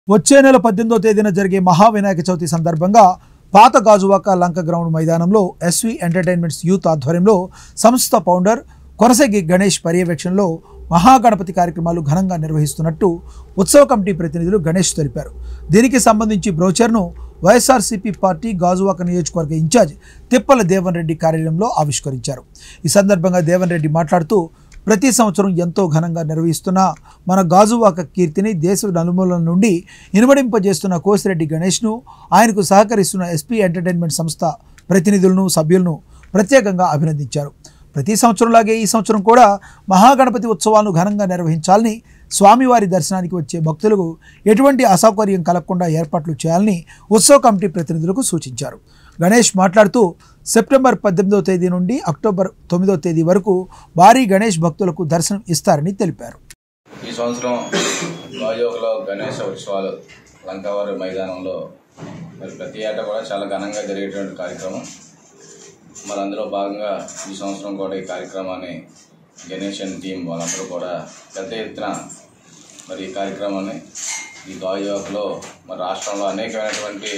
వచ్చే నెల పద్దెనిమిదో తేదీన జరిగే మహావినాయక చవితి సందర్భంగా పాత గాజువాక లంక గ్రౌండ్ మైదానంలో ఎస్వి ఎంటర్టైన్మెంట్స్ యూత్ ఆధ్వర్యంలో సంస్థ ఫౌండర్ కొరసగి గణేష్ పర్యవేక్షణలో మహాగణపతి కార్యక్రమాలు ఘనంగా నిర్వహిస్తున్నట్టు ఉత్సవ కమిటీ ప్రతినిధులు గణేష్ తెలిపారు దీనికి సంబంధించి బ్రోచర్ను వైఎస్ఆర్సీపీ పార్టీ గాజువాక నియోజకవర్గ ఇన్ఛార్జ్ తిప్పల దేవన్ రెడ్డి కార్యాలయంలో ఆవిష్కరించారు ఈ సందర్భంగా దేవన్ రెడ్డి మాట్లాడుతూ ప్రతి సంవత్సరం ఎంతో ఘనంగా నిర్వహిస్తున్న మన గాజువాక కీర్తిని దేశ నలుమూలల నుండి ఇనుమడింపజేస్తున్న కోసిరెడ్డి గణేష్ను ఆయనకు సహకరిస్తున్న ఎస్పీ ఎంటర్టైన్మెంట్ సంస్థ ప్రతినిధులను సభ్యులను ప్రత్యేకంగా అభినందించారు ప్రతి సంవత్సరంలాగే ఈ సంవత్సరం కూడా మహాగణపతి ఉత్సవాలను ఘనంగా నిర్వహించాలని స్వామివారి దర్శనానికి వచ్చే భక్తులకు ఎటువంటి అసౌకర్యం కలగకుండా ఏర్పాట్లు చేయాలని ఉత్సవ కమిటీ ప్రతినిధులకు సూచించారు గణేష్ మాట్లాడుతూ సెప్టెంబర్ పద్దెనిమిదవ తేదీ నుండి అక్టోబర్ తొమ్మిదవ తేదీ వరకు భారీ గణేష్ భక్తులకు దర్శనం ఇస్తారని తెలిపారు ఈ సంవత్సరం గాజోకలో గణేశ ఉత్సవాలు లంకావారి మైదానంలో మరి ప్రతి ఏటా కూడా చాలా ఘనంగా జరిగేటువంటి కార్యక్రమం మరి అందులో భాగంగా ఈ సంవత్సరం కూడా ఈ కార్యక్రమాన్ని గణేషన్ టీం వాళ్ళందరూ కూడా పెద్ద ఎత్తున మరి ఈ కార్యక్రమాన్ని ఈ గాజోకలో మరి రాష్ట్రంలో అనేకమైనటువంటి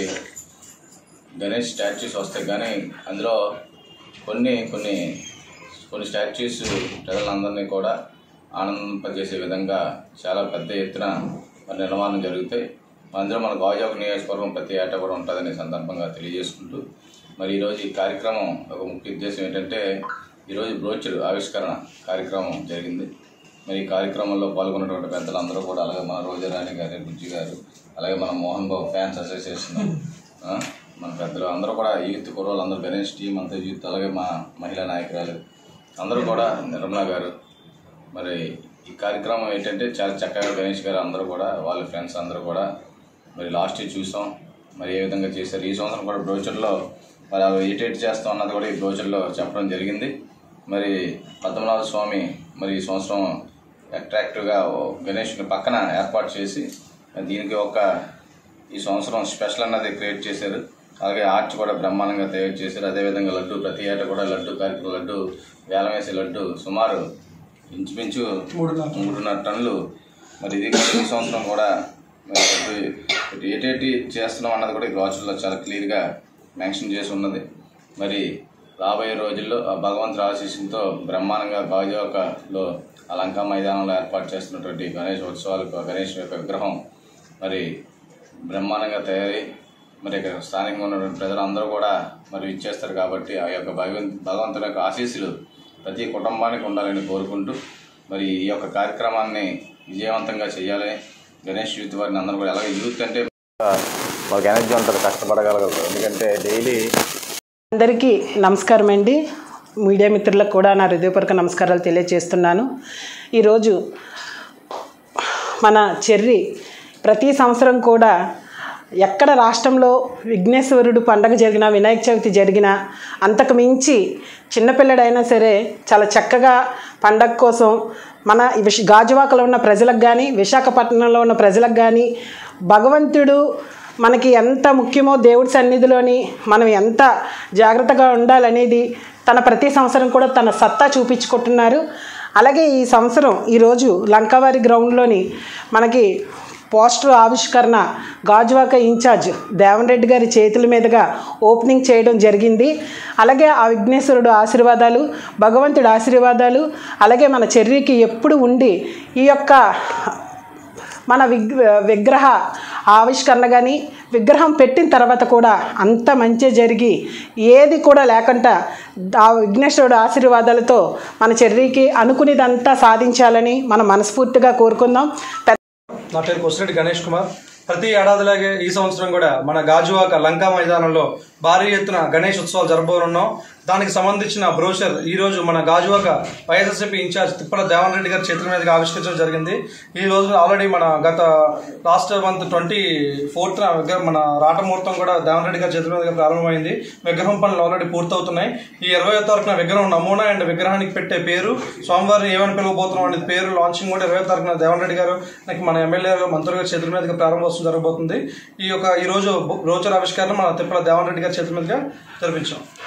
గణేష్ స్టాచ్యూస్ వస్తాయి కానీ అందులో కొన్ని కొన్ని కొన్ని స్టాచ్యూస్ ప్రజలందరినీ కూడా ఆనందింపజేసే విధంగా చాలా పెద్ద ఎత్తున మరి నిర్మాణం జరుగుతాయి అందులో మన గాజాకు నియోజకవర్గం ప్రతి ఏటా కూడా ఉంటుందనే సందర్భంగా తెలియజేసుకుంటూ మరి ఈరోజు ఈ కార్యక్రమం ఒక ముఖ్య ఉద్దేశం ఏంటంటే ఈరోజు బ్రోచర్ ఆవిష్కరణ కార్యక్రమం జరిగింది మరి ఈ కార్యక్రమంలో పాల్గొన్నటువంటి పెద్దలందరూ కూడా అలాగే మన రోజారాణి గారు బుజ్జి గారు అలాగే మన మోహన్ బాబు ఫ్యాన్స్ అసోసియేషన్ ఆ, మన పెద్దలు అందరూ కూడా యూత్ కుర్రోళ్ళు అందరూ గణేష్ టీం అంతా యూత్ అలాగే మా మహిళా నాయకురాలు అందరూ కూడా నిర్మలా గారు మరి ఈ కార్యక్రమం ఏంటంటే చాలా చక్కగా గణేష్ గారు అందరూ కూడా వాళ్ళ ఫ్రెండ్స్ అందరూ కూడా మరి లాస్ట్ ఇయర్ చూసాం మరి ఏ విధంగా చేశారు ఈ సంవత్సరం కూడా బ్రోచర్లో మరి అవి ఎయిటేట్ చేస్తాం అన్నది కూడా ఈ బ్రోచర్లో చెప్పడం జరిగింది మరి పద్మనాభ స్వామి మరి ఈ సంవత్సరం అట్రాక్టివ్గా గణేష్ని పక్కన ఏర్పాటు చేసి దీనికి ఒక ఈ సంవత్సరం స్పెషల్ అన్నది క్రియేట్ చేశారు అలాగే ఆర్చ్ కూడా బ్రహ్మాండంగా తయారు చేశారు అదేవిధంగా లడ్డు ప్రతి ఏటా కూడా లడ్డు కార్యక్రమం లడ్డు వేలం వేసే లడ్డు సుమారు ఇంచుమించు మూడున్నర టన్నులు మరి ఇది కూడా ఈ సంవత్సరం కూడా మరి లడ్డు ఇటు ఏటేటి చేస్తున్నాం అన్నది కూడా ఈ బ్రాచుల్లో చాలా క్లియర్గా మెన్షన్ చేసి ఉన్నది మరి రాబోయే రోజుల్లో ఆ భగవంతుడి ఆశీస్సులతో బ్రహ్మాండంగా గాజువాకలో ఆ లంకా మైదానంలో ఏర్పాటు చేస్తున్నటువంటి గణేష్ ఉత్సవాలకు ఆ గణేష్ యొక్క విగ్రహం మరి బ్రహ్మాండంగా తయారై మరి ఇక్కడ స్థానికంగా ఉన్నటువంటి ప్రజలందరూ కూడా మరి ఇచ్చేస్తారు కాబట్టి ఆ యొక్క భగవంతు భగవంతుడి యొక్క ఆశీస్సులు ప్రతి కుటుంబానికి ఉండాలని కోరుకుంటూ మరి ఈ యొక్క కార్యక్రమాన్ని విజయవంతంగా చేయాలని గణేష్ యూత్ వారిని అందరూ కూడా అలాగే యూత్ అంటే వాళ్ళకి ఎనర్జీ ఉంటుంది కష్టపడగలగలరు ఎందుకంటే డైలీ అందరికీ నమస్కారం అండి మీడియా మిత్రులకు కూడా నా హృదయపూర్వక నమస్కారాలు తెలియజేస్తున్నాను ఈరోజు మన చెర్రి ప్రతి సంవత్సరం కూడా ఎక్కడ రాష్ట్రంలో విఘ్నేశ్వరుడు పండగ జరిగినా వినాయక చవితి జరిగినా అంతకు మించి చిన్నపిల్లడైనా సరే చాలా చక్కగా పండగ కోసం మన విశ గాజువాకలో ఉన్న ప్రజలకు కానీ విశాఖపట్నంలో ఉన్న ప్రజలకు కానీ భగవంతుడు మనకి ఎంత ముఖ్యమో దేవుడి సన్నిధిలోని మనం ఎంత జాగ్రత్తగా ఉండాలనేది తన ప్రతి సంవత్సరం కూడా తన సత్తా చూపించుకుంటున్నారు అలాగే ఈ సంవత్సరం ఈరోజు లంకావారి గ్రౌండ్లోని మనకి పోస్టర్ ఆవిష్కరణ గాజువాక ఇన్ఛార్జ్ దేవన్ రెడ్డి గారి చేతుల మీదుగా ఓపెనింగ్ చేయడం జరిగింది అలాగే ఆ విఘ్నేశ్వరుడు ఆశీర్వాదాలు భగవంతుడి ఆశీర్వాదాలు అలాగే మన చెర్రీకి ఎప్పుడు ఉండి ఈ యొక్క మన విగ్ విగ్రహ ఆవిష్కరణ కానీ విగ్రహం పెట్టిన తర్వాత కూడా అంత మంచి జరిగి ఏది కూడా లేకుండా ఆ విఘ్నేశ్వరుడు ఆశీర్వాదాలతో మన చెర్రీకి అనుకునేదంతా సాధించాలని మనం మనస్ఫూర్తిగా కోరుకుందాం పెద్ద నా పేరు కొసిరెడ్డి గణేష్ కుమార్ ప్రతి ఏడాదిలాగే ఈ సంవత్సరం కూడా మన గాజువాక లంకా మైదానంలో భారీ ఎత్తున గణేష్ ఉత్సవాలు జరపబోనున్నాం దానికి సంబంధించిన బ్రోషర్ ఈ రోజు మన గాజువాక వైఎస్ఎస్పీ ఇన్ఛార్జ్ తిప్పల దేవన్ రెడ్డి గారి చేతుల మీదుగా ఆవిష్కరించడం జరిగింది ఈ రోజు ఆల్రెడీ మన గత లాస్ట్ మంత్ ట్వంటీ ఫోర్త్ మన రాటముహూర్తం కూడా దేవన్ రెడ్డి గారి చేతుల మీదుగా ప్రారంభమైంది విగ్రహం పనులు ఆల్రెడీ పూర్తవుతున్నాయి ఈ ఇరవై తారీఖున విగ్రహం నమూనా అండ్ విగ్రహానికి పెట్టే పేరు స్వామివారిని ఏమని పిలవబోతున్నాం అనేది పేరు లాంచింగ్ కూడా ఇరవై తారీఖున దేవన్ రెడ్డి గారు నాకు మన ఎమ్మెల్యే గారు మంత్రుల గారి చేతుల మీదుగా ప్రారంభోత్సవం జరగబోతుంది ఈ యొక్క ఈ రోజు బ్రోచర్ ఆవిష్కరణ మన తిప్పల దేవన్ రెడ్డి గారి చేతుల మీదుగా జరిపించాం